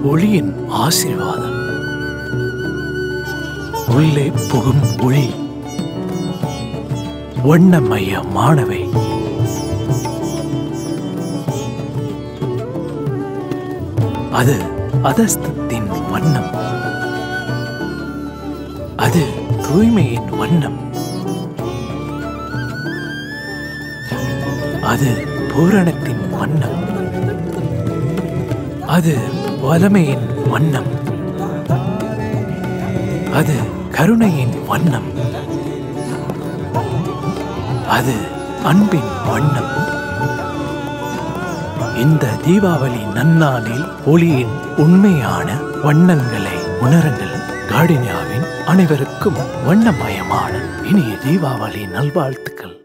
ஒளியின் ஆசீர்வாதம் உள்ளே புகும் ஒளி வண்ணமய மாணவை அது அதஸ்தத்தின் வண்ணம் அது தூய்மையின் வண்ணம் அது பூரணத்தின் வண்ணம் அது வலமையின் வண்ணம் அது கருணையின் வண்ணம் அது அன்பின் வண்ணம் இந்த தீபாவளி நன்னாளில் ஒளியின் உண்மையான வண்ணங்களை உணருங்கள் கார்டினியாவின் அனைவருக்கும் வண்ணமயமான இனிய தீபாவளி நல்வாழ்த்துக்கள்